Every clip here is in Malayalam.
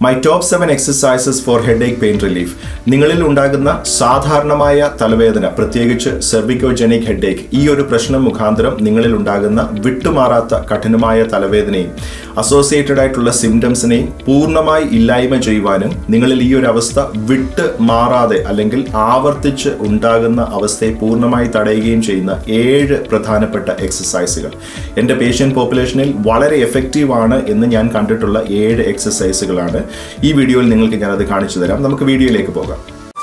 my top seven exercises for headache pain relief നിങ്ങളിൽ ഉണ്ടാകുന്ന സാധാരണമായ തലവേദന പ്രത്യേകിച്ച് സെർവിക്കോജെനിക് ഹെഡ് ഏക്ക് ഈ ഒരു പ്രശ്നം മുഖാന്തരം നിങ്ങളിൽ ഉണ്ടാകുന്ന വിട്ടുമാറാത്ത കഠിനമായ തലവേദനയും അസോസിയേറ്റഡ് ആയിട്ടുള്ള സിംറ്റംസിനെയും പൂർണ്ണമായി ഇല്ലായ്മ ചെയ്യുവാനും നിങ്ങളിൽ ഈ ഒരു അവസ്ഥ വിട്ട് മാറാതെ അല്ലെങ്കിൽ ആവർത്തിച്ച് ഉണ്ടാകുന്ന അവസ്ഥയെ പൂർണ്ണമായി തടയുകയും ചെയ്യുന്ന ഏഴ് പ്രധാനപ്പെട്ട എക്സസൈസുകൾ എൻ്റെ പേഷ്യൻ്റ് പോപ്പുലേഷനിൽ വളരെ എഫക്റ്റീവ് ആണ് എന്ന് ഞാൻ കണ്ടിട്ടുള്ള ഏഴ് എക്സസൈസുകളാണ് ഈ വീഡിയോയിൽ നിങ്ങൾക്ക് ഞാനത് കാണിച്ചു തരാം നമുക്ക് വീഡിയോയിലേക്ക് പോകാം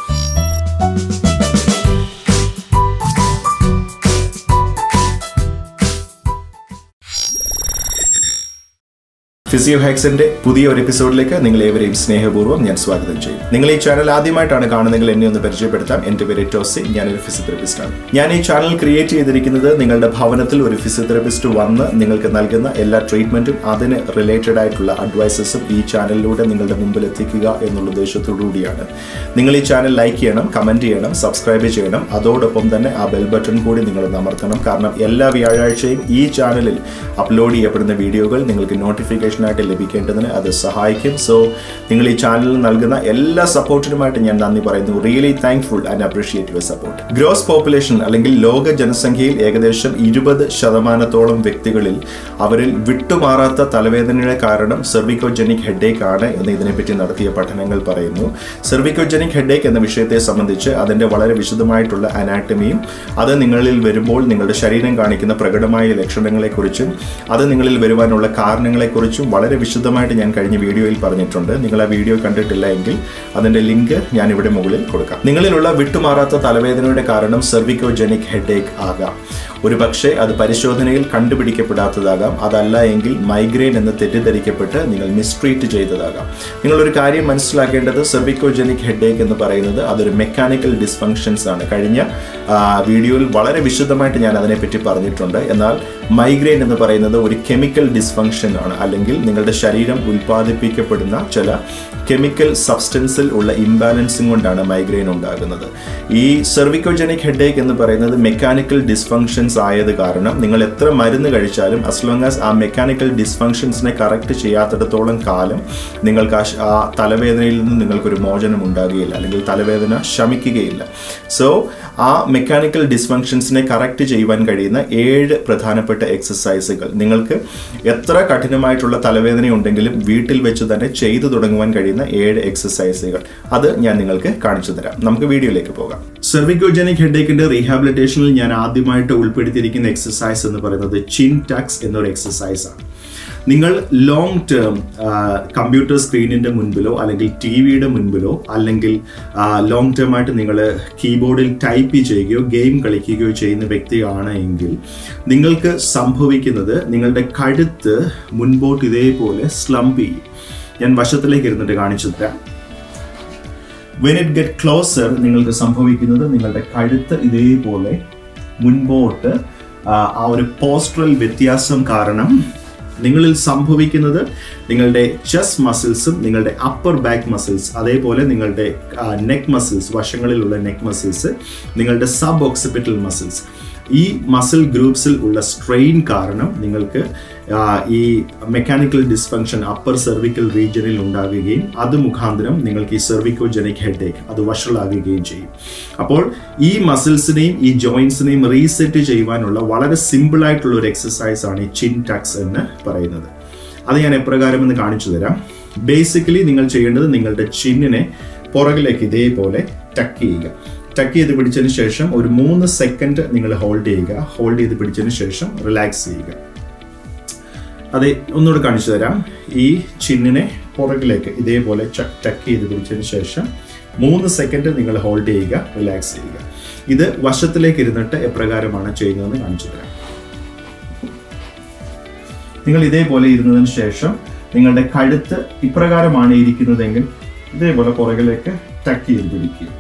ഫിസിയോ ഹാക്സിന്റെ പുതിയ ഒരു എപ്പിസോഡിലേക്ക് നിങ്ങൾ ഏവരെയും സ്നേഹപൂർവ്വം ഞാൻ സ്വാഗതം ചെയ്യും നിങ്ങൾ ഈ ചാനൽ ആദ്യമായിട്ടാണ് കാണുന്നതെങ്കിൽ എന്നെ ഒന്ന് പരിചയപ്പെടുത്താം എന്റെ പേര് ടോസി ഞാനൊരു ഫിസിയോതെറപ്പിസ്റ്റ് ആണ് ഞാൻ ഈ ചാനൽ ക്രിയേറ്റ് ചെയ്തിരിക്കുന്നത് നിങ്ങളുടെ ഭവനത്തിൽ ഒരു ഫിസിയോതെറപ്പിസ്റ്റ് വന്ന് നിങ്ങൾക്ക് നൽകുന്ന എല്ലാ ട്രീറ്റ്മെന്റും അതിന് റിലേറ്റഡ് ആയിട്ടുള്ള അഡ്വൈസസും ഈ ചാനലിലൂടെ നിങ്ങളുടെ മുമ്പിൽ എത്തിക്കുക എന്നുള്ള ഉദ്ദേശത്തോടു കൂടിയാണ് നിങ്ങൾ ഈ ചാനൽ ലൈക്ക് ചെയ്യണം കമന്റ് ചെയ്യണം സബ്സ്ക്രൈബ് ചെയ്യണം അതോടൊപ്പം തന്നെ ആ ബെൽ ബട്ടൺ കൂടി നിങ്ങൾ അമർത്തണം കാരണം എല്ലാ വ്യാഴാഴ്ചയും ഈ ചാനലിൽ അപ്ലോഡ് ചെയ്യപ്പെടുന്ന വീഡിയോകൾ നിങ്ങൾക്ക് നോട്ടിഫിക്കേഷൻ ആയിട്ട് ലഭിക്കേണ്ടതിന് അത് സഹായിക്കും സോ നിങ്ങൾ ഈ ചാനലിൽ നൽകുന്ന എല്ലാ സപ്പോർട്ടിനുമായിട്ട് ഞാൻ നന്ദി പറയുന്നു really thankful and appreciate your support gross population അല്ലെങ്കിൽ ലോക ജനസംഖ്യയിൽ ഏകദേശം ഇരുപത് ശതമാനത്തോളം വ്യക്തികളിൽ അവരിൽ വിട്ടുമാറാത്ത തലവേദനയുടെ കാരണം സെർവിക്കോജനിക് ഹെഡേക്ക് ആണ് എന്ന് ഇതിനെപ്പറ്റി നടത്തിയ പഠനങ്ങൾ പറയുന്നു സെർവിക്കോജനിക് ഹെഡേക്ക് എന്ന വിഷയത്തെ സംബന്ധിച്ച് അതിന്റെ വളരെ വിശദമായിട്ടുള്ള അനാറ്റമിയും അത് നിങ്ങളിൽ വരുമ്പോൾ നിങ്ങളുടെ ശരീരം കാണിക്കുന്ന പ്രകടമായ ലക്ഷണങ്ങളെക്കുറിച്ചും അത് നിങ്ങളിൽ വരുവാനുള്ള കാരണങ്ങളെക്കുറിച്ചും വളരെ വിശദമായിട്ട് ഞാൻ കഴിഞ്ഞ വീഡിയോയിൽ പറഞ്ഞിട്ടുണ്ട് നിങ്ങൾ ആ വീഡിയോ കണ്ടിട്ടില്ല എങ്കിൽ അതിന്റെ ലിങ്ക് ഞാൻ ഇവിടെ മുകളിൽ കൊടുക്കാം നിങ്ങളിലുള്ള വിട്ടുമാറാത്ത തലവേദനയുടെ കാരണം സെർവിക്കോജനിക് ഹെഡേക്ക് ആകാം ഒരു പക്ഷേ അത് പരിശോധനയിൽ കണ്ടുപിടിക്കപ്പെടാത്തതാകാം അതല്ല എങ്കിൽ മൈഗ്രെയിൻ എന്ന് തെറ്റിദ്ധരിക്കപ്പെട്ട് നിങ്ങൾ മിസ്ട്രീറ്റ് ചെയ്തതാകാം നിങ്ങളൊരു കാര്യം മനസ്സിലാക്കേണ്ടത് സെർവിക്കോജനിക് ഹെഡേക്ക് എന്ന് പറയുന്നത് അതൊരു മെക്കാനിക്കൽ ഡിസ്ഫങ്ഷൻസ് ആണ് കഴിഞ്ഞ വീഡിയോയിൽ വളരെ വിശദമായിട്ട് ഞാൻ അതിനെപ്പറ്റി പറഞ്ഞിട്ടുണ്ട് എന്നാൽ മൈഗ്രെയിൻ എന്ന് പറയുന്നത് ഒരു കെമിക്കൽ ഡിസ്ഫങ്ഷൻ ആണ് അല്ലെങ്കിൽ നിങ്ങളുടെ ശരീരം ഉൽപ്പാദിപ്പിക്കപ്പെടുന്ന ചില കെമിക്കൽ സബ്സ്റ്റൻസിൽ ഉള്ള ഇംബാലൻസിങ് കൊണ്ടാണ് മൈഗ്രെയിൻ ഉണ്ടാകുന്നത് ഈ സെർവിക്കോജനിക് ഹെഡേക്ക് എന്ന് പറയുന്നത് മെക്കാനിക്കൽ ഡിസ്ഫങ്ഷൻസ് ആയത് കാരണം നിങ്ങൾ എത്ര മരുന്ന് കഴിച്ചാലും അസ് ലോങ് ആസ് ആ മെക്കാനിക്കൽ ഡിസ്ഫങ്ഷൻസിനെ കറക്റ്റ് ചെയ്യാത്തിടത്തോളം കാലം നിങ്ങൾക്ക് ആ ആ തലവേദനയിൽ നിന്ന് നിങ്ങൾക്കൊരു മോചനം ഉണ്ടാകുകയില്ല അല്ലെങ്കിൽ തലവേദന ശമിക്കുകയില്ല സോ ആ മെക്കാനിക്കൽ ഡിസ്ഫങ്ഷൻസിനെ കറക്റ്റ് ചെയ്യുവാൻ കഴിയുന്ന ഏഴ് പ്രധാനപ്പെട്ട എക്സസൈസുകൾ നിങ്ങൾക്ക് എത്ര കഠിനമായിട്ടുള്ള തലവേദന ഉണ്ടെങ്കിലും വീട്ടിൽ വെച്ച് തന്നെ ചെയ്തു തുടങ്ങുവാൻ കഴിയുന്ന ഏഴ് എക്സസൈസുകൾ അത് ഞാൻ നിങ്ങൾക്ക് കാണിച്ചു തരാം നമുക്ക് വീഡിയോയിലേക്ക് പോകാം സെർവിക്കോജനിക് ഹെഡേക്കിന്റെ റീഹാബിലിറ്റേഷനിൽ ഞാൻ ആദ്യമായിട്ട് ഉൾപ്പെടുത്തിയിരിക്കുന്ന എക്സസൈസ് എന്ന് പറയുന്നത് ചിൻ ടാക്സ് എന്നൊരു എക്സസൈസ് ആണ് നിങ്ങൾ ലോങ് ടേം കമ്പ്യൂട്ടർ സ്ക്രീനിന്റെ മുൻപിലോ അല്ലെങ്കിൽ ടി വിയുടെ മുൻപിലോ അല്ലെങ്കിൽ ലോങ് ടേം ആയിട്ട് നിങ്ങൾ കീബോർഡിൽ ടൈപ്പ് ചെയ്യുകയോ ഗെയിം കളിക്കുകയോ ചെയ്യുന്ന വ്യക്തിയാണ് എങ്കിൽ നിങ്ങൾക്ക് സംഭവിക്കുന്നത് നിങ്ങളുടെ കഴുത്ത് മുൻപോട്ട് ഇതേപോലെ സ്ലംപ് ചെയ്യും ഞാൻ വശത്തിലേക്ക് ഇരുന്നിട്ട് കാണിച്ചു തരാം വെൻ ഇറ്റ് ഗെറ്റ് ക്ലോസർ നിങ്ങൾക്ക് സംഭവിക്കുന്നത് നിങ്ങളുടെ കഴുത്ത് ഇതേപോലെ മുൻപോട്ട് ആ ഒരു പോസ്റ്ററൽ വ്യത്യാസം കാരണം നിങ്ങളിൽ സംഭവിക്കുന്നത് നിങ്ങളുടെ ചെസ്റ്റ് മസിൽസും നിങ്ങളുടെ അപ്പർ ബാക്ക് മസിൽസ് അതേപോലെ നിങ്ങളുടെ നെക്ക് മസിൽസ് വശങ്ങളിലുള്ള നെക്ക് മസിൽസ് നിങ്ങളുടെ സബ് ഓക്സിപിറ്റൽ മസിൽസ് ഈ മസിൽ ഗ്രൂപ്പ്സിൽ ഉള്ള സ്ട്രെയിൻ കാരണം നിങ്ങൾക്ക് ഈ മെക്കാനിക്കൽ ഡിസ്ഫങ്ഷൻ അപ്പർ സെർവിക്കൽ റീജിയനിൽ ഉണ്ടാകുകയും അത് മുഖാന്തരം നിങ്ങൾക്ക് ഈ സെർവിക്കോജനിക് ഹെഡേക്ക് അത് വഷളാകുകയും ചെയ്യും അപ്പോൾ ഈ മസിൽസിനെയും ഈ ജോയിൻസിനെയും റീസെറ്റ് ചെയ്യുവാനുള്ള വളരെ സിമ്പിൾ ആയിട്ടുള്ള ഒരു എക്സസൈസ് ആണ് ഈ ചിൻ ടാക്സ് എന്ന് പറയുന്നത് അത് ഞാൻ എപ്രകാരം എന്ന് കാണിച്ചു തരാം ബേസിക്കലി നിങ്ങൾ ചെയ്യേണ്ടത് നിങ്ങളുടെ ചിന്നിനെ പുറകിലേക്ക് ഇതേപോലെ ടക്ക് ചെയ്യുക ടക്ക് ചെയ്ത് പിടിച്ചതിന് ശേഷം ഒരു മൂന്ന് സെക്കൻഡ് നിങ്ങൾ ഹോൾഡ് ചെയ്യുക ഹോൾഡ് ചെയ്ത് പിടിച്ചതിന് ശേഷം റിലാക്സ് ചെയ്യുക അതെ ഒന്നുകൂടെ കാണിച്ചു തരാം ഈ ചിന്നിനെ പുറകിലേക്ക് ഇതേപോലെ ടക്ക് ചെയ്ത് പിടിച്ചതിന് ശേഷം മൂന്ന് സെക്കൻഡ് നിങ്ങൾ ഹോൾഡ് ചെയ്യുക റിലാക്സ് ചെയ്യുക ഇത് വശത്തിലേക്ക് ഇരുന്നിട്ട് എപ്രകാരമാണ് ചെയ്യുന്നതെന്ന് കാണിച്ചു തരാം നിങ്ങൾ ഇതേപോലെ ഇരുന്നതിന് ശേഷം നിങ്ങളുടെ കഴുത്ത് ഇപ്രകാരമാണ് ഇരിക്കുന്നതെങ്കിൽ ഇതേപോലെ പുറകിലേക്ക് ടക്ക് ചെയ്ത് പിടിക്കുക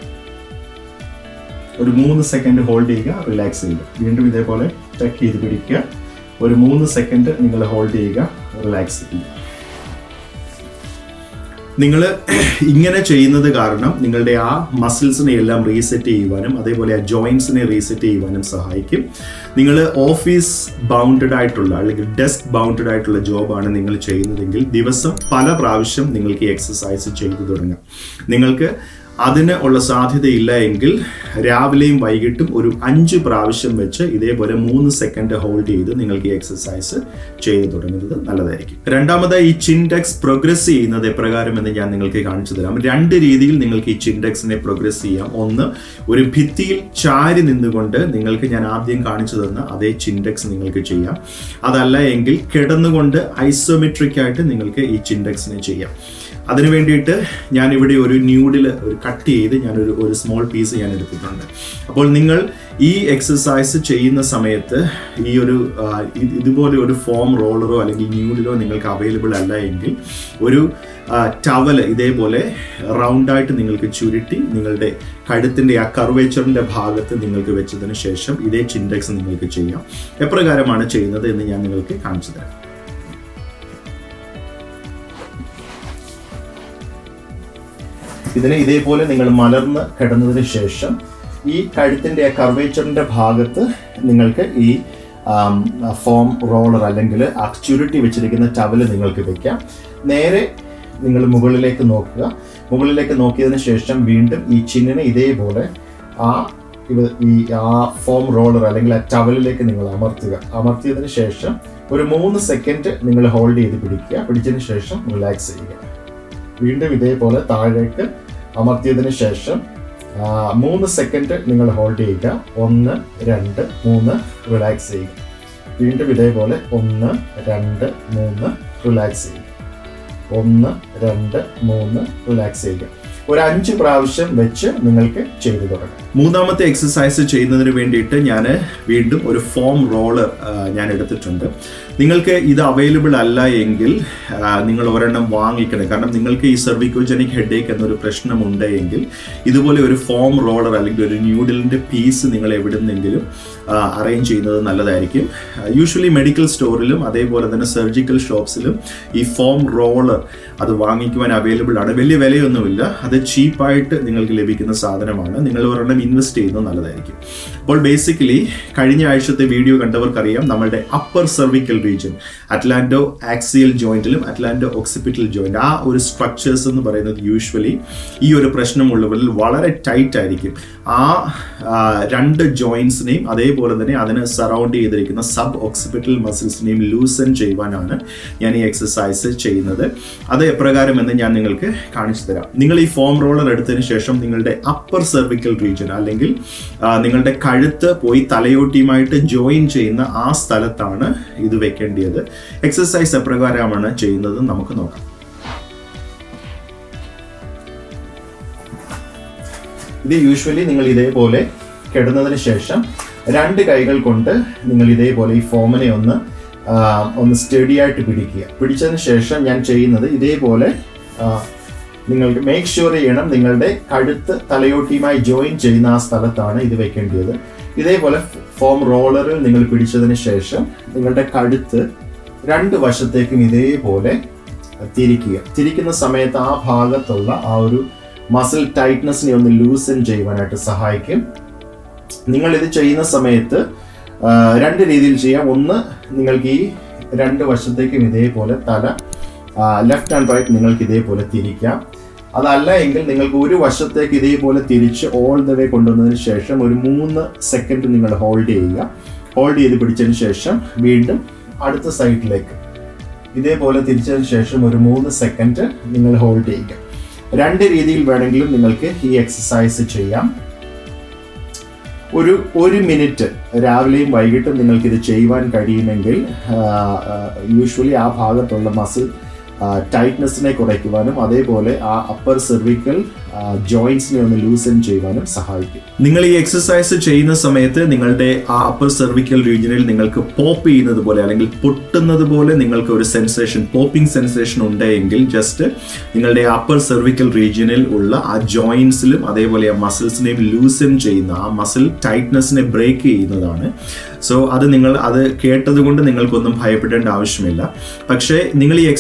ഒരു മൂന്ന് സെക്കൻഡ് ഹോൾഡ് ചെയ്യുക റിലാക്സ് ചെയ്യുക വീണ്ടും ഇതേപോലെ ടക്ക് ചെയ്ത് പിടിക്കുക ഒരു മൂന്ന് സെക്കൻഡ് നിങ്ങൾ ഹോൾഡ് ചെയ്യുക റിലാക്സ് ചെയ്യുക നിങ്ങൾ ഇങ്ങനെ ചെയ്യുന്നത് കാരണം നിങ്ങളുടെ ആ മസിൽസിനെ എല്ലാം റീസെറ്റ് ചെയ്യുവാനും അതേപോലെ ആ ജോയിൻസിനെ റീസെറ്റ് ചെയ്യുവാനും സഹായിക്കും നിങ്ങൾ ഓഫീസ് ബൗണ്ടഡ് ആയിട്ടുള്ള അല്ലെങ്കിൽ ഡെസ്ക് ബൗണ്ടഡ് ആയിട്ടുള്ള ജോബാണ് നിങ്ങൾ ചെയ്യുന്നതെങ്കിൽ ദിവസം പല പ്രാവശ്യം നിങ്ങൾക്ക് ഈ എക്സസൈസ് ചെയ്തു തുടങ്ങാം നിങ്ങൾക്ക് അതിന് ഉള്ള സാധ്യതയില്ല എങ്കിൽ രാവിലെയും വൈകിട്ടും ഒരു അഞ്ച് പ്രാവശ്യം വെച്ച് ഇതേപോലെ മൂന്ന് സെക്കൻഡ് ഹോൾഡ് ചെയ്ത് നിങ്ങൾക്ക് ഈ എക്സസൈസ് ചെയ്തു തുടങ്ങുന്നത് നല്ലതായിരിക്കും രണ്ടാമത് ഈ ചിൻഡെക്സ് പ്രോഗ്രസ് ചെയ്യുന്നത് എപ്രകാരം എന്ന് ഞാൻ നിങ്ങൾക്ക് കാണിച്ചു തരാം രണ്ട് രീതിയിൽ നിങ്ങൾക്ക് ഈ ചിൻഡെക്സിനെ പ്രോഗ്രസ് ചെയ്യാം ഒന്ന് ഒരു ഭിത്തിയിൽ ചാരി നിന്നുകൊണ്ട് നിങ്ങൾക്ക് ഞാൻ ആദ്യം കാണിച്ചു തന്ന അതേ ചിൻഡെക്സ് നിങ്ങൾക്ക് ചെയ്യാം അതല്ല എങ്കിൽ കിടന്നുകൊണ്ട് ഐസോമെട്രിക് ആയിട്ട് നിങ്ങൾക്ക് ഈ ചിൻഡെക്സിനെ ചെയ്യാം അതിനു വേണ്ടിയിട്ട് ഞാൻ ഇവിടെ ഒരു ന്യൂഡിൽ ഒരു കട്ട് ചെയ്ത് ഞാനൊരു ഒരു സ്മോൾ പീസ് ഞാൻ എടുത്തിട്ടുണ്ട് അപ്പോൾ നിങ്ങൾ ഈ എക്സസൈസ് ചെയ്യുന്ന സമയത്ത് ഈ ഒരു ആ, ഇത് ഇതുപോലെ ഒരു ഫോം റോളറോ അല്ലെങ്കിൽ ന്യൂഡിലോ നിങ്ങൾക്ക് അവൈലബിൾ അല്ല എങ്കിൽ ഒരു ടവല് ഇതേപോലെ റൗണ്ടായിട്ട് നിങ്ങൾക്ക് ചുരുട്ടി നിങ്ങളുടെ കഴുത്തിൻ്റെ ആ കർവേച്ചറിൻ്റെ ഭാഗത്ത് നിങ്ങൾക്ക് വെച്ചതിന് ശേഷം ഇതേ ചിൻഡെക്സ് നിങ്ങൾക്ക് ചെയ്യാം എപ്രകാരമാണ് ചെയ്യുന്നത് എന്ന് ഞാൻ നിങ്ങൾക്ക് കാണിച്ചു തരാം ഇതിനെ ഇതേപോലെ നിങ്ങൾ മലർന്ന് കിടന്നതിന് ശേഷം ഈ കഴുത്തിൻ്റെ ആ കർവേച്ചറിൻ്റെ ഭാഗത്ത് നിങ്ങൾക്ക് ഈ ഫോം റോളർ അല്ലെങ്കിൽ ആ ചുരുട്ടി വെച്ചിരിക്കുന്ന ടവല് നിങ്ങൾക്ക് വെക്കാം നേരെ നിങ്ങൾ മുകളിലേക്ക് നോക്കുക മുകളിലേക്ക് നോക്കിയതിന് ശേഷം വീണ്ടും ഈ ചിന്നിനെ ഇതേപോലെ ആ ഇത് ഈ ആ ഫോം റോളർ അല്ലെങ്കിൽ ആ ടവലിലേക്ക് നിങ്ങൾ അമർത്തുക അമർത്തിയതിന് ശേഷം ഒരു മൂന്ന് സെക്കൻഡ് നിങ്ങൾ ഹോൾഡ് ചെയ്ത് പിടിക്കുക പിടിച്ചതിന് ശേഷം റിലാക്സ് ചെയ്യുക വീണ്ടും ഇതേപോലെ താഴേക്ക് അമർത്തിയതിന് ശേഷം ആ, മൂന്ന് സെക്കൻഡ് നിങ്ങൾ ഹോൾഡ് ചെയ്യുക ഒന്ന് രണ്ട് മൂന്ന് റിലാക്സ് ചെയ്യുക വീണ്ടും ഇതേപോലെ ഒന്ന് രണ്ട് മൂന്ന് റിലാക്സ് ചെയ്യുക ഒന്ന് രണ്ട് മൂന്ന് റിലാക്സ് ചെയ്യുക ഒരു അഞ്ച് പ്രാവശ്യം വെച്ച് നിങ്ങൾക്ക് ചെയ്തു തുടങ്ങാം മൂന്നാമത്തെ എക്സസൈസ് ചെയ്യുന്നതിന് വേണ്ടിയിട്ട് ഞാൻ വീണ്ടും ഒരു ഫോം റോളർ ഞാൻ എടുത്തിട്ടുണ്ട് നിങ്ങൾക്ക് ഇത് അവൈലബിൾ അല്ല എങ്കിൽ ആ, നിങ്ങൾ ഒരെണ്ണം വാങ്ങിക്കണം കാരണം നിങ്ങൾക്ക് ഈ സെർവിക്കോജനിക് ഹെഡേക്ക് എന്നൊരു പ്രശ്നമുണ്ട് എങ്കിൽ ഇതുപോലെ ഒരു ഫോം റോളർ അല്ലെങ്കിൽ ഒരു ന്യൂഡിലിൻ്റെ പീസ് നിങ്ങൾ എവിടുന്നെങ്കിലും അറേഞ്ച് ചെയ്യുന്നത് നല്ലതായിരിക്കും യൂഷ്വലി മെഡിക്കൽ സ്റ്റോറിലും അതേപോലെ തന്നെ സർജിക്കൽ ഷോപ്സിലും ഈ ഫോം റോളർ അത് വാങ്ങിക്കുവാൻ അവൈലബിൾ ആണ് വലിയ വിലയൊന്നുമില്ല അത് ചീപ്പായിട്ട് നിങ്ങൾക്ക് ലഭിക്കുന്ന സാധനമാണ് നിങ്ങൾ ഒരെണ്ണം ഇൻവെസ്റ്റ് ചെയ്യുന്നത് നല്ലതായിരിക്കും അപ്പോൾ ബേസിക്കലി കഴിഞ്ഞ ആഴ്ചത്തെ വീഡിയോ കണ്ടവർക്കറിയാം നമ്മളുടെ upper cervical region atlanto axial ജോയിന്റിലും അറ്റ്ലാന്റോ ഓക്സിപിറ്റൽ ജോയിന്റ് ആ ഒരു സ്ട്രക്ചേഴ്സ് എന്ന് പറയുന്നത് യൂഷ്വലി ഈ ഒരു പ്രശ്നമുള്ളവരിൽ വളരെ ടൈറ്റ് ആയിരിക്കും ആ ആ, രണ്ട് ജോയിൻസിനെയും അതേപോലെ തന്നെ അതിന് സറൗണ്ട് ചെയ്തിരിക്കുന്ന സബ് ഓക്സിപിറ്റൽ മസിൽസിനെയും ലൂസൻ ചെയ്യുവാനാണ് ഞാൻ ഈ എക്സസൈസ് ചെയ്യുന്നത് അത് എപ്രകാരം എന്ന് ഞാൻ നിങ്ങൾക്ക് കാണിച്ചു തരാം നിങ്ങൾ ഈ ഫോം റോളർ എടുത്തതിന് ശേഷം നിങ്ങളുടെ അപ്പർ സെർവിക്കൽ റീജിയൻ അല്ലെങ്കിൽ ആ, നിങ്ങളുടെ കഴുത്ത് പോയി തലയോട്ടിയുമായിട്ട് ജോയിൻ ചെയ്യുന്ന ആ സ്ഥലത്താണ് ഇത് വെക്കേണ്ടത് എക്സസൈസ് എപ്രകാരമാണ് ചെയ്യുന്നത് നമുക്ക് നോക്കാം ഇത് യൂഷ്വലി നിങ്ങൾ ഇതേപോലെ കിടന്നതിന് ശേഷം രണ്ട് കൈകൾ കൊണ്ട് നിങ്ങൾ ഇതേപോലെ ഈ ഫോമിനെ ഒന്ന് ആ, ഒന്ന് സ്റ്റഡി ആയിട്ട് പിടിക്കുക പിടിച്ചതിന് ശേഷം ഞാൻ ചെയ്യുന്നത് ഇതേപോലെ ആ, നിങ്ങൾക്ക് മേക്ക് ഷുവർ ചെയ്യണം നിങ്ങളുടെ കഴുത്ത് തലയോട്ടിയുമായി ജോയിൻ ചെയ്യുന്ന ആ സ്ഥലത്താണ് ഇത് വെക്കേണ്ടത് ഇതേപോലെ ഫോം റോളറിൽ നിങ്ങൾ പിടിച്ചതിന് ശേഷം നിങ്ങളുടെ കഴുത്ത് രണ്ട് വശത്തേക്കും ഇതേപോലെ തിരിക്കുക തിരിക്കുന്ന സമയത്ത് ആ ഭാഗത്തുള്ള ആ ഒരു മസിൽ ടൈറ്റ്നസിനെ ഒന്ന് ലൂസൻ ചെയ്യുവാനായിട്ട് സഹായിക്കും നിങ്ങൾ ഇത് ചെയ്യുന്ന സമയത്ത് ആ, രണ്ട് രീതിയിൽ ചെയ്യാം ഒന്ന് നിങ്ങൾക്ക് ഈ രണ്ട് വശത്തേക്കും ഇതേപോലെ തല ലെഫ്റ്റ് ആൻഡ് റൈറ്റ് നിങ്ങൾക്ക് ഇതേപോലെ തിരിക്കാം അതല്ല എങ്കിൽ നിങ്ങൾക്ക് ഒരു വശത്തേക്ക് ഇതേപോലെ തിരിച്ച് ഓൾ ദ വേ കൊണ്ടുവന്നതിന് ശേഷം ഒരു മൂന്ന് സെക്കൻഡ് നിങ്ങൾ ഹോൾഡ് ചെയ്യുക ഹോൾഡ് ചെയ്ത് പിടിച്ചതിന് ശേഷം വീണ്ടും അടുത്ത സൈഡിലേക്ക് ഇതേപോലെ തിരിച്ചതിന് ശേഷം ഒരു മൂന്ന് സെക്കൻഡ് നിങ്ങൾ ഹോൾഡ് ചെയ്യുക രണ്ട് രീതിയിൽ വേണമെങ്കിലും നിങ്ങൾക്ക് ഈ എക്സസൈസ് ചെയ്യാം ഒരു ഒരു മിനിറ്റ് രാവിലെയും വൈകിട്ടും നിങ്ങൾക്ക് ഇത് ചെയ്യുവാൻ കഴിയുമെങ്കിൽ യൂഷ്വലി ആ ഭാഗത്തുള്ള മസിൽ ടൈറ്റ്നെസ്സിനെ കുറയ്ക്കുവാനും അതേപോലെ ആ അപ്പർ സെർവിക്കൽ ജോയിൻസിനെ ഒന്ന് ലൂസൻ ചെയ്യുവാനും സഹായിക്കും നിങ്ങൾ ഈ എക്സസൈസ് ചെയ്യുന്ന സമയത്ത് നിങ്ങളുടെ ആ അപ്പർ സെർവിക്കൽ റീജിയനിൽ നിങ്ങൾക്ക് പോപ്പ് ചെയ്യുന്നത് പോലെ അല്ലെങ്കിൽ പൊട്ടുന്നത് പോലെ നിങ്ങൾക്ക് ഒരു സെൻസേഷൻ പോപ്പിംഗ് സെൻസേഷൻ ഉണ്ടെങ്കിൽ ജസ്റ്റ് നിങ്ങളുടെ അപ്പർ സെർവിക്കൽ റീജിയനിൽ ഉള്ള ആ ജോയിൻസിലും അതേപോലെ ആ മസിൽസിനെയും ലൂസൻ ചെയ്യുന്ന ആ മസിൽ ടൈറ്റ്നെസ്സിനെ ബ്രേക്ക് ചെയ്യുന്നതാണ് സോ അത് നിങ്ങൾ അത് കേട്ടത് കൊണ്ട് നിങ്ങൾക്കൊന്നും ഭയപ്പെടേണ്ട ആവശ്യമില്ല പക്ഷേ നിങ്ങൾ ഈ എക്സസൈസ്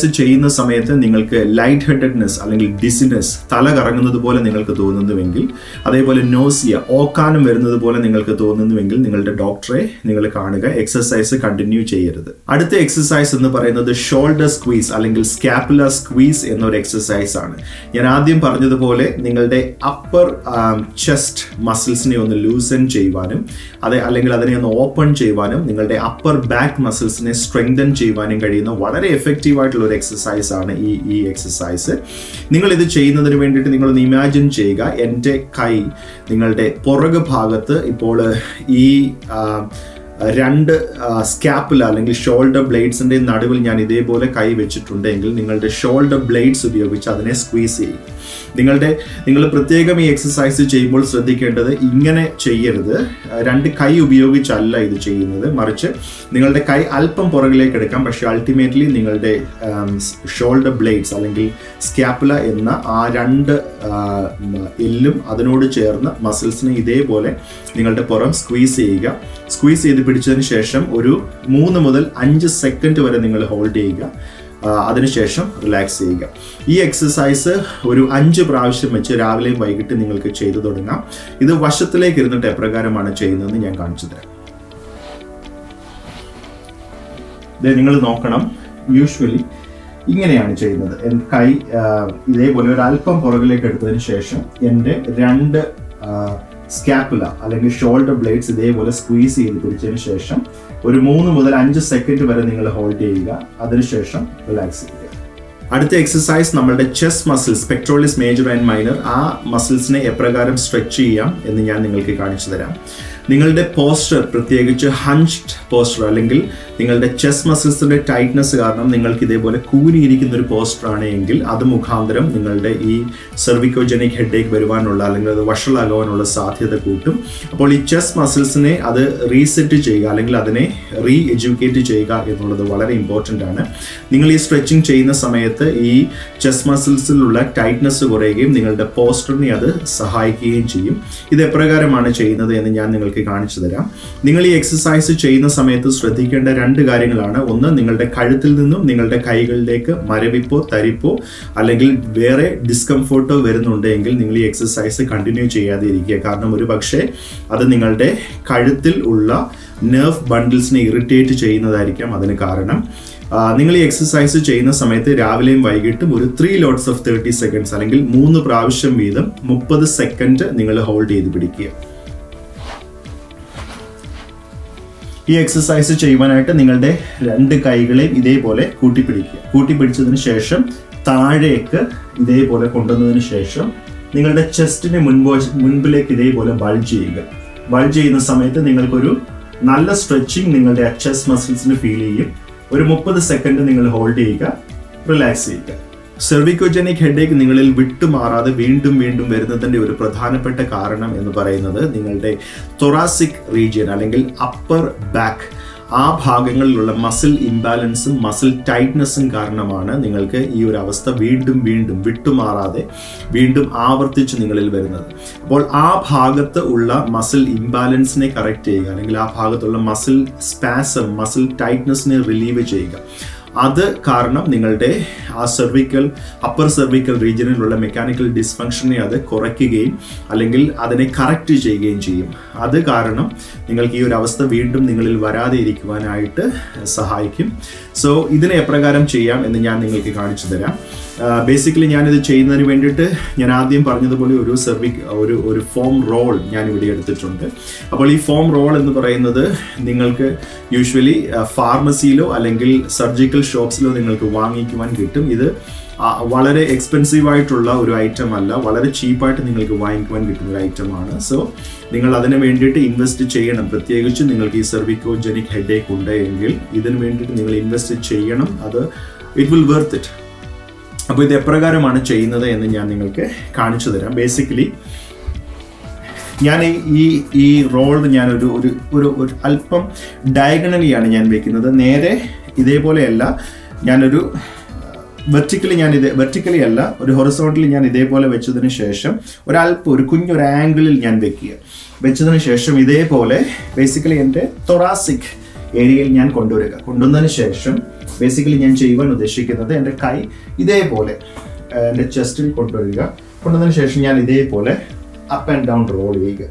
എക്സസൈസ് ചെയ്യുന്ന സമയത്ത് നിങ്ങൾക്ക് ലൈറ്റ് ഹെഡഡ്നെസ് അല്ലെങ്കിൽ ഡിസിനെസ് തല കറങ്ങുന്നത് പോലെ നിങ്ങൾക്ക് തോന്നുന്നുവെങ്കിൽ അതേപോലെ നോസിയ ഓക്കാനം വരുന്നത് പോലെ നിങ്ങൾക്ക് തോന്നുന്നുവെങ്കിൽ നിങ്ങളുടെ ഡോക്ടറെ നിങ്ങൾ കാണുക എക്സസൈസ് കണ്ടിന്യൂ ചെയ്യരുത് അടുത്ത എക്സസൈസ് എന്ന് പറയുന്നത് ഷോൾഡർ സ്ക്വീസ് അല്ലെങ്കിൽ സ്കാപ്പുല സ്ക്വീസ് എന്നൊരു എക്സസൈസ് ആണ് ഞാൻ ആദ്യം പറഞ്ഞതുപോലെ നിങ്ങളുടെ അപ്പർ ചെസ്റ്റ് മസിൽസിനെ ഒന്ന് ലൂസൻ ചെയ്യുവാനും അതെ അല്ലെങ്കിൽ അതിനെ ഒന്ന് ഓപ്പൺ ചെയ്യുവാനും നിങ്ങളുടെ അപ്പർ ബാക്ക് മസിൽസിനെ സ്ട്രെങ്തൻ ചെയ്യുവാനും കഴിയുന്ന വളരെ എഫക്റ്റീവ് ആയിട്ടുള്ള ഒരു എക്സസൈസ് ആണ് ഈ ഈ എക്സസൈസ് നിങ്ങൾ ഇത് ചെയ്യുന്നതിന് വേണ്ടിയിട്ട് നിങ്ങളൊന്ന് ഇമാജിൻ ചെയ്യുക എൻ്റെ കൈ നിങ്ങളുടെ പുറകു ഭാഗത്ത് ഇപ്പോൾ ഈ ആ, രണ്ട് സ്കാപ്പിൽ അല്ലെങ്കിൽ ഷോൾഡർ ബ്ലേഡ്സിന്റെ നടുവിൽ ഞാൻ ഇതേപോലെ കൈ വെച്ചിട്ടുണ്ടെങ്കിൽ നിങ്ങളുടെ ഷോൾഡർ ബ്ലേഡ്സ് ഉപയോഗിച്ച് അതിനെ സ്ക്വീസ് ചെയ്യും നിങ്ങളുടെ നിങ്ങൾ പ്രത്യേകം ഈ എക്സസൈസ് ചെയ്യുമ്പോൾ ശ്രദ്ധിക്കേണ്ടത് ഇങ്ങനെ ചെയ്യരുത് ആ, രണ്ട് കൈ ഉപയോഗിച്ചല്ല ഇത് ചെയ്യുന്നത് മറിച്ച് നിങ്ങളുടെ കൈ അല്പം പുറകിലേക്ക് എടുക്കാം പക്ഷേ അൾട്ടിമേറ്റ്ലി നിങ്ങളുടെ ഷോൾഡർ ബ്ലേഡ്സ് അല്ലെങ്കിൽ സ്കാപ്പുല എന്ന ആ രണ്ട് ആ, ഉം, എല്ലും അതിനോട് ചേർന്ന് മസിൽസിനെ ഇതേപോലെ നിങ്ങളുടെ പുറം സ്ക്വീസ് ചെയ്യുക സ്ക്വീസ് ചെയ്ത് പിടിച്ചതിന് ശേഷം ഒരു മൂന്ന് മുതൽ അഞ്ച് സെക്കൻഡ് വരെ നിങ്ങൾ ഹോൾഡ് ചെയ്യുക ആ, അതിനുശേഷം റിലാക്സ് ചെയ്യുക ഈ എക്സസൈസ് ഒരു അഞ്ച് പ്രാവശ്യം വെച്ച് രാവിലെയും വൈകിട്ട് നിങ്ങൾക്ക് ചെയ്തു തുടങ്ങാം ഇത് വശത്തിലേക്ക് ഇരുന്നിട്ട് എപ്രകാരമാണ് ചെയ്യുന്നതെന്ന് ഞാൻ കാണിച്ചു തരാം ഇത് നിങ്ങൾ നോക്കണം യൂഷ്വലി ഇങ്ങനെയാണ് ചെയ്യുന്നത് എൻ കൈ ആ, ഇതേപോലെ ഒരു അല്പം പുറകിലേക്ക് എടുത്തതിന് ശേഷം എൻ്റെ രണ്ട് സ്കാപ്പുല അല്ലെങ്കിൽ ഷോൾഡർ ബ്ലേഡ്സ് ഇതേപോലെ സ്ക്വീസ് ചെയ്ത് പിടിച്ചതിന് ശേഷം ഒരു മൂന്ന് മുതൽ അഞ്ച് സെക്കൻഡ് വരെ നിങ്ങൾ ഹോൾഡ് ചെയ്യുക അതിനുശേഷം റിലാക്സ് ചെയ്യുക അടുത്ത എക്സസൈസ് നമ്മളുടെ chest muscles pectoralis major and minor ആ മസിൽസിനെ എപ്രകാരം സ്ട്രെച്ച് ചെയ്യാം എന്ന് ഞാൻ നിങ്ങൾക്ക് കാണിച്ചു തരാം നിങ്ങളുടെ പോസ്റ്റർ പ്രത്യേകിച്ച് ഹഞ്ച്ഡ് പോസ്റ്റർ അല്ലെങ്കിൽ നിങ്ങളുടെ ചെസ്റ്റ് മസിൽസിന്റെ ടൈറ്റ്നസ് കാരണം നിങ്ങൾക്ക് ഇതേപോലെ കൂനിയിരിക്കുന്ന ഒരു പോസ്റ്റർ ആണ് എങ്കിൽ അത് മുഖാന്തരം നിങ്ങളുടെ ഈ സെർവിക്കോജനിക് ഹെഡേക്ക് വരുവാനുള്ള അല്ലെങ്കിൽ അത് വഷളാകുവാനുള്ള സാധ്യത കൂട്ടും അപ്പോൾ ഈ ചെസ്റ്റ് മസിൽസിനെ അത് റീസെറ്റ് ചെയ്യുക അല്ലെങ്കിൽ അതിനെ റീ എഡ്യൂക്കേറ്റ് ചെയ്യുക എന്നുള്ളത് വളരെ ഇമ്പോർട്ടൻ്റ് ആണ് നിങ്ങൾ ഈ സ്ട്രെച്ചിങ് ചെയ്യുന്ന സമയത്ത് ഈ ചെസ്റ്റ് മസിൽസിലുള്ള ടൈറ്റ്നസ് കുറയുകയും നിങ്ങളുടെ പോസ്റ്ററിനെ അത് സഹായിക്കുകയും ചെയ്യും ഇത് എപ്രകാരമാണ് ചെയ്യുന്നത് എന്ന് ഞാൻ നിങ്ങൾക്ക് കാണിച്ചു തരാം നിങ്ങൾ ഈ എക്സസൈസ് ചെയ്യുന്ന സമയത്ത് ശ്രദ്ധിക്കേണ്ട രണ്ട് കാര്യങ്ങളാണ് ഒന്ന് നിങ്ങളുടെ കഴുത്തിൽ നിന്നും നിങ്ങളുടെ കൈകളിലേക്ക് മരവിപ്പോ തരിപ്പോ അല്ലെങ്കിൽ വേറെ ഡിസ്കംഫോർട്ടോ വരുന്നുണ്ടെങ്കിൽ നിങ്ങൾ ഈ എക്സസൈസ് കണ്ടിന്യൂ ചെയ്യാതെ ഇരിക്കുക കാരണം ഒരു പക്ഷേ അത് നിങ്ങളുടെ കഴുത്തിൽ ഉള്ള നെർവ് ബണ്ടിൽസിനെ ഇറിറ്റേറ്റ് ചെയ്യുന്നതായിരിക്കാം അതിന് കാരണം ആ, നിങ്ങൾ ഈ എക്സസൈസ് ചെയ്യുന്ന സമയത്ത് രാവിലെയും വൈകിട്ടും ഒരു three lots of thirty seconds അല്ലെങ്കിൽ മൂന്ന് പ്രാവശ്യം വീതം മുപ്പത് സെക്കൻഡ് നിങ്ങൾ ഹോൾഡ് ചെയ്ത് പിടിക്കുക ഈ എക്സസൈസ് ചെയ്യുവാനായിട്ട് നിങ്ങളുടെ രണ്ട് കൈകളെയും ഇതേപോലെ കൂട്ടിപ്പിടിക്കുക കൂട്ടിപ്പിടിച്ചതിന് ശേഷം താഴേക്ക് ഇതേപോലെ കൊണ്ടുവന്നതിന് ശേഷം നിങ്ങളുടെ ചെസ്റ്റിന് മുൻപോ മുൻപിലേക്ക് ഇതേപോലെ ബൾജ് ചെയ്യുക ബൾജ് ചെയ്യുന്ന സമയത്ത് നിങ്ങൾക്കൊരു നല്ല സ്ട്രെച്ചിങ് നിങ്ങളുടെ ചെസ്റ്റ് മസിൽസിന് ഫീൽ ചെയ്യും ഒരു മുപ്പത് സെക്കൻഡ് നിങ്ങൾ ഹോൾഡ് ചെയ്യുക റിലാക്സ് ചെയ്യുക സെർവിക്കോജനിക് ഹെഡേക്ക് നിങ്ങളിൽ വിട്ടുമാറാതെ വീണ്ടും വീണ്ടും വരുന്നതിന്റെ ഒരു പ്രധാനപ്പെട്ട കാരണം എന്ന് പറയുന്നത് നിങ്ങളുടെ തൊറാസിക് റീജിയൻ അല്ലെങ്കിൽ അപ്പർ ബാക്ക് ആ ഭാഗങ്ങളിലുള്ള മസിൽ ഇംബാലൻസും മസിൽ ടൈറ്റ്നസ്സും കാരണമാണ് നിങ്ങൾക്ക് ഈ ഒരു അവസ്ഥ വീണ്ടും വീണ്ടും വിട്ടുമാറാതെ വീണ്ടും ആവർത്തിച്ച് നിങ്ങളിൽ വരുന്നത് അപ്പോൾ ആ ഭാഗത്ത് ഉള്ള മസിൽ ഇംബാലൻസിനെ കറക്റ്റ് ചെയ്യുക അല്ലെങ്കിൽ ആ ഭാഗത്തുള്ള മസിൽ സ്പാസം മസിൽ ടൈറ്റ്നസിനെ റിലീവ് ചെയ്യുക അത് കാരണം നിങ്ങളുടെ ആ സെർവിക്കൽ അപ്പർ സെർവിക്കൽ റീജിയനിലുള്ള മെക്കാനിക്കൽ ഡിസ്ഫങ്ഷനെ അത് കുറയ്ക്കുകയും അല്ലെങ്കിൽ അതിനെ കറക്റ്റ് ചെയ്യുകയും ചെയ്യും അത് കാരണം നിങ്ങൾക്ക് ഈ ഒരു അവസ്ഥ വീണ്ടും നിങ്ങളിൽ വരാതെ ഇരിക്കുവാനായിട്ട് സഹായിക്കും സോ ഇതിനെ എപ്രകാരം ചെയ്യാം എന്ന് ഞാൻ നിങ്ങൾക്ക് കാണിച്ചു തരാം ബേസിക്കലി ഞാനിത് ചെയ്യുന്നതിന് വേണ്ടിയിട്ട് ഞാൻ ആദ്യം പറഞ്ഞതുപോലെ ഒരു സെർവിക് ഒരു ഒരു ഫോം റോൾ ഞാൻ ഇവിടെ എടുത്തിട്ടുണ്ട് അപ്പോൾ ഈ ഫോം റോൾ എന്ന് പറയുന്നത് നിങ്ങൾക്ക് യൂഷ്വലി ഫാർമസിയിലോ അല്ലെങ്കിൽ സർജിക്കൽ ഷോപ്സിലോ നിങ്ങൾക്ക് വാങ്ങിക്കുവാൻ കിട്ടും ഇത് ആ, വളരെ എക്സ്പെൻസീവ് ആയിട്ടുള്ള ഒരു ഐറ്റം അല്ല വളരെ ചീപ്പായിട്ട് നിങ്ങൾക്ക് വാങ്ങിക്കുവാൻ കിട്ടുന്ന ഒരു ഐറ്റമാണ് സോ നിങ്ങൾ അതിന് വേണ്ടിയിട്ട് ഇൻവെസ്റ്റ് ചെയ്യണം പ്രത്യേകിച്ച് നിങ്ങൾക്ക് ഈ സെർവിക്കോജനിക് ഹെഡേക്ക് ഉണ്ട് എങ്കിൽ ഇതിന് വേണ്ടിയിട്ട് നിങ്ങൾ ഇൻവെസ്റ്റ് ചെയ്യണം അത് ഇറ്റ് വിൽ വെർത്ത് ഇറ്റ് അപ്പോൾ ഇത് എപ്രകാരമാണ് ചെയ്യുന്നത് എന്ന് ഞാൻ നിങ്ങൾക്ക് കാണിച്ചു തരാം ബേസിക്കലി ഞാൻ ഈ- ഈ ഈ റോൾ ഞാൻ ഒരു ഒരു ഒരു ഒരു അല്പം ഡയഗണലിയാണ് ഞാൻ വെക്കുന്നത് നേരെ ഇതേപോലെയല്ല ഞാനൊരു വെർട്ടിക്കലി ഞാൻ ഇത് വെർട്ടിക്കലി അല്ല ഒരു ഹൊറിസോണ്ടലി ഞാൻ ഇതേപോലെ വെച്ചതിന് ശേഷം ഒരല്പം ഒരു കുഞ്ഞൊരു ആംഗിളിൽ ഞാൻ വെക്കുക വെച്ചതിന് ശേഷം ഇതേപോലെ ബേസിക്കലി എൻ്റെ തൊറാസിക് ഏരിയയിൽ ഞാൻ കൊണ്ടുവരിക കൊണ്ടുവന്നതിന് ശേഷം ബേസിക്കലി ഞാൻ ചെയ്യുവാൻ ഉദ്ദേശിക്കുന്നത് എൻ്റെ കൈ ഇതേപോലെ ആ, എൻ്റെ ചെസ്റ്റിൽ കൊണ്ടുവരിക കൊണ്ടുവന്നതിന് ശേഷം ഞാൻ ഇതേപോലെ അപ്പ് ആൻഡ് ഡൗൺ റോൾ ചെയ്യുക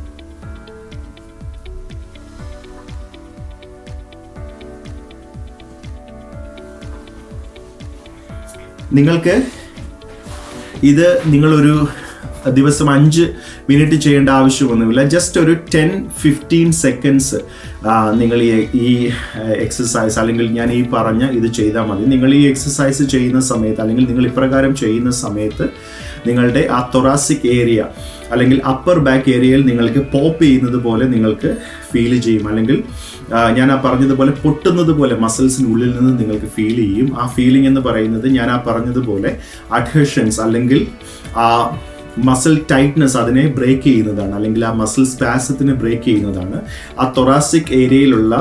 നിങ്ങൾക്ക് ഇത് നിങ്ങളൊരു ദിവസം അഞ്ച് മിനിറ്റ് ചെയ്യേണ്ട ആവശ്യമൊന്നുമില്ല ജസ്റ്റ് ഒരു ടെൻ ഫിഫ്റ്റീൻ സെക്കൻഡ്സ് നിങ്ങൾ ഈ ഈ എക്സസൈസ് അല്ലെങ്കിൽ ഞാൻ ഈ പറഞ്ഞ ഇത് ചെയ്താൽ മതി നിങ്ങൾ ഈ എക്സസൈസ് ചെയ്യുന്ന സമയത്ത് അല്ലെങ്കിൽ നിങ്ങൾ ഇപ്രകാരം ചെയ്യുന്ന സമയത്ത് നിങ്ങളുടെ ആ തൊറാസിക് ഏരിയ അല്ലെങ്കിൽ അപ്പർ ബാക്ക് ഏരിയയിൽ നിങ്ങൾക്ക് പോപ്പ് ചെയ്യുന്നത് പോലെ നിങ്ങൾക്ക് ഫീൽ ചെയ്യും അല്ലെങ്കിൽ ആ, ഞാൻ ആ പറഞ്ഞതുപോലെ പൊട്ടുന്നത് പോലെ മസിൽസിനുള്ളിൽ നിന്ന് നിങ്ങൾക്ക് ഫീൽ ചെയ്യും ആ ഫീലിംഗ് എന്ന് പറയുന്നത് ഞാൻ ആ പറഞ്ഞതുപോലെ അഡ്ഹഷൻസ് അല്ലെങ്കിൽ ആ മസിൽ ടൈറ്റ്നസ് അതിനെ ബ്രേക്ക് ചെയ്യുന്നതാണ് അല്ലെങ്കിൽ ആ മസിൽ സ്പാസത്തിനെ ബ്രേക്ക് ചെയ്യുന്നതാണ് ആ തൊറാസിക് ഏരിയയിലുള്ള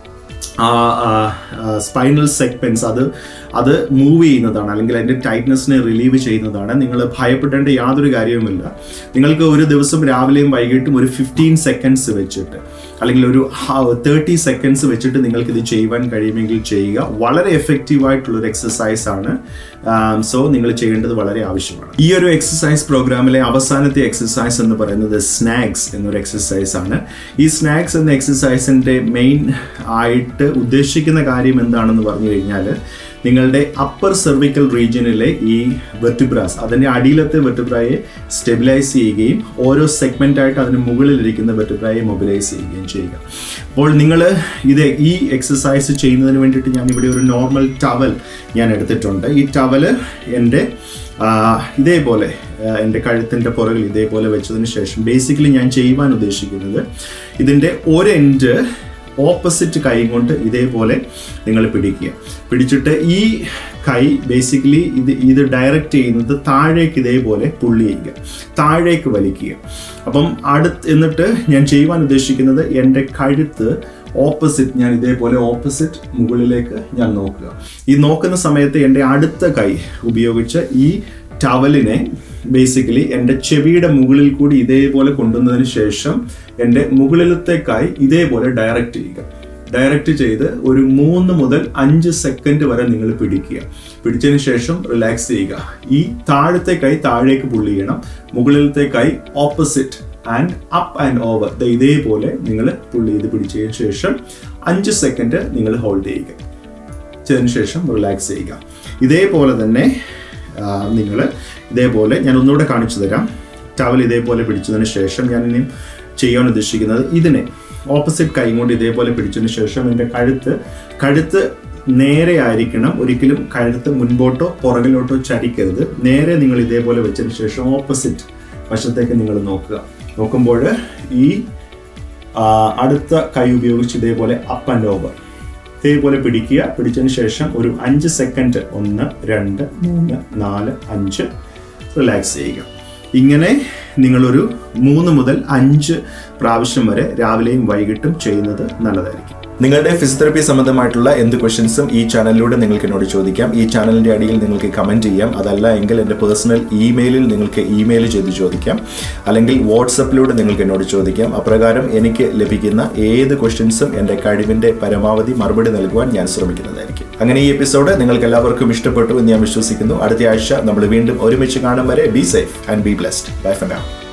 സ്പൈനൽ സെഗ്മെന്റ്സ് അത് അത് മൂവ് ചെയ്യുന്നതാണ് അല്ലെങ്കിൽ അതിൻ്റെ ടൈറ്റ്നസ്സിനെ റിലീവ് ചെയ്യുന്നതാണ് നിങ്ങൾ ഭയപ്പെടേണ്ട യാതൊരു കാര്യവുമില്ല നിങ്ങൾക്ക് ഒരു ദിവസം രാവിലെയും വൈകിട്ടും ഒരു ഫിഫ്റ്റീൻ സെക്കൻഡ്സ് വെച്ചിട്ട് അല്ലെങ്കിൽ ഒരു തേർട്ടി സെക്കൻഡ്സ് വെച്ചിട്ട് നിങ്ങൾക്ക് ഇത് ചെയ്യുവാൻ കഴിയുമെങ്കിൽ ചെയ്യുക വളരെ എഫക്റ്റീവ് ആയിട്ടുള്ള ഒരു എക്സസൈസ് ആണ് സോ നിങ്ങൾ ചെയ്യേണ്ടത് വളരെ ആവശ്യമാണ് ഈ ഒരു എക്സസൈസ് പ്രോഗ്രാമിലെ അവസാനത്തെ എക്സസൈസ് എന്ന് പറയുന്നത് സ്നാക്സ് എന്നൊരു എക്സസൈസ് ആണ് ഈ സ്നാക്സ് എന്ന എക്സസൈസിന്റെ മെയിൻ ആയിട്ട് ഉദ്ദേശിക്കുന്ന കാര്യം എന്താണെന്ന് പറഞ്ഞു കഴിഞ്ഞാൽ നിങ്ങളുടെ അപ്പർ സെർവിക്കൽ റീജിയനിലെ ഈ വെർട്ടിബ്രാസ് അതിൻ്റെ അടിയിലത്തെ വെർട്ടിബ്രായെ സ്റ്റെബിലൈസ് ചെയ്യുകയും ഓരോ സെഗ്മെൻ്റ് ആയിട്ട് അതിന് മുകളിലിരിക്കുന്ന വെർട്ടിബ്രായെ മൊബിലൈസ് ചെയ്യുകയും ചെയ്യുക അപ്പോൾ നിങ്ങൾ ഇത് ഈ എക്സസൈസ് ചെയ്യുന്നതിന് വേണ്ടിയിട്ട് ഞാൻ ഇവിടെ ഒരു നോർമൽ ടവൽ ഞാൻ എടുത്തിട്ടുണ്ട് ഈ ടവല് എൻ്റെ ആ, ഇതേപോലെ ആ, എൻ്റെ കഴുത്തിൻ്റെ പുറകിൽ ഇതേപോലെ വെച്ചതിന് ശേഷം ബേസിക്കലി ഞാൻ ചെയ്യുവാൻ ഉദ്ദേശിക്കുന്നത് ഇതിൻ്റെ ഒരെൻഡ് ഓപ്പോസിറ്റ് കൈ കൊണ്ട് ഇതേപോലെ നിങ്ങൾ പിടിക്കുക പിടിച്ചിട്ട് ഈ കൈ ബേസിക്കലി ഇത് ഇത് ഡയറക്റ്റ് ചെയ്യുന്നത് താഴേക്ക് ഇതേപോലെ പുള്ളി ചെയ്യുക താഴേക്ക് വലിക്കുക അപ്പം അടുത്ത് എന്നിട്ട് ഞാൻ ചെയ്യുവാൻ ഉദ്ദേശിക്കുന്നത് എൻ്റെ കഴുത്ത് ഓപ്പോസിറ്റ് ഞാൻ ഇതേപോലെ ഓപ്പോസിറ്റ് മുകളിലേക്ക് ഞാൻ നോക്കുക ഈ നോക്കുന്ന സമയത്ത് എൻ്റെ അടുത്ത കൈ ഉപയോഗിച്ച് ഈ ടവലിനെ ബേസിക്കലി എൻ്റെ ചെവിയുടെ മുകളിൽ കൂടി ഇതേപോലെ കൊണ്ടുവന്നതിന് ശേഷം എൻ്റെ മുകളിലത്തേക്കായി ഇതേപോലെ ഡയറക്റ്റ് ചെയ്യുക ഡയറക്റ്റ് ചെയ്ത് ഒരു മൂന്ന് മുതൽ അഞ്ച് സെക്കൻഡ് വരെ നിങ്ങൾ പിടിക്കുക പിടിച്ചതിന് ശേഷം റിലാക്സ് ചെയ്യുക ഈ താഴത്തെ കൈ താഴേക്ക് പുള്ളി ചെയ്യണം മുകളിലത്തെ കൈ opposite and up and over ഇതേപോലെ നിങ്ങൾ പുള്ളി ചെയ്ത് പിടിച്ചതിന് ശേഷം അഞ്ച് സെക്കൻഡ് നിങ്ങൾ ഹോൾഡ് ചെയ്യുക ചെയ്തതിന് ശേഷം റിലാക്സ് ചെയ്യുക ഇതേപോലെ തന്നെ നിങ്ങൾ ഇതേപോലെ ഞാൻ ഒന്നുകൂടെ കാണിച്ചു തരാം ടവൽ ഇതേപോലെ പിടിച്ചതിന് ശേഷം ഞാൻ ഇനി ചെയ്യാൻ ഉദ്ദേശിക്കുന്നത് ഇതിനെ ഓപ്പോസിറ്റ് കൈ കൊണ്ട് ഇതേപോലെ പിടിച്ചതിന് ശേഷം എൻ്റെ കഴുത്ത് കഴുത്ത് നേരെ ആയിരിക്കണം ഒരിക്കലും കഴുത്ത് മുൻപോട്ടോ പുറകിലോട്ടോ ചരിക്കരുത് നേരെ നിങ്ങൾ ഇതേപോലെ വെച്ചതിന് ശേഷം ഓപ്പോസിറ്റ് വശത്തേക്ക് നിങ്ങൾ നോക്കുക നോക്കുമ്പോൾ ഈ ആ, അടുത്ത കൈ ഉപയോഗിച്ച് ഇതേപോലെ അപ്പ് ആൻഡ് ഓവർ ഇതേപോലെ പിടിക്കുക പിടിച്ചതിന് ശേഷം ഒരു അഞ്ച് സെക്കൻഡ് ഒന്ന് രണ്ട് മൂന്ന് നാല് അഞ്ച് റിലാക്സ് ചെയ്യുക ഇങ്ങനെ നിങ്ങളൊരു മൂന്ന് മുതൽ അഞ്ച് പ്രാവശ്യം വരെ രാവിലെയും വൈകിട്ടും ചെയ്യുന്നത് നല്ലതായിരിക്കും നിങ്ങളുടെ ഫിസിയോതെറപ്പി സംബന്ധമായിട്ടുള്ള എന്ത് ക്വസ്റ്റ്യൻസും ഈ ചാനലിലൂടെ നിങ്ങൾക്ക് എന്നോട് ചോദിക്കാം ഈ ചാനലിന്റെ അടിയിൽ നിങ്ങൾക്ക് കമന്റ് ചെയ്യാം അതല്ല എങ്കിൽ എൻ്റെ പേഴ്സണൽ ഇമെയിലിൽ നിങ്ങൾക്ക് ഇമെയിൽ ചെയ്ത് ചോദിക്കാം അല്ലെങ്കിൽ വാട്സപ്പിലൂടെ നിങ്ങൾക്ക് എന്നോട് ചോദിക്കാം അപ്രകാരം എനിക്ക് ലഭിക്കുന്ന ഏത് ക്വസ്റ്റ്യൻസും എൻ്റെ കഴിവിൻ്റെ പരമാവധി മറുപടി നൽകുവാൻ ഞാൻ ശ്രമിക്കുന്നതായിരിക്കും അങ്ങനെ ഈ എപ്പിസോഡ് നിങ്ങൾക്ക് എല്ലാവർക്കും ഇഷ്ടപ്പെട്ടു എന്ന് ഞാൻ വിശ്വസിക്കുന്നു അടുത്ത ആഴ്ച നമ്മൾ വീണ്ടും ഒരുമിച്ച് കാണും വരെ be safe and be blessed bye for now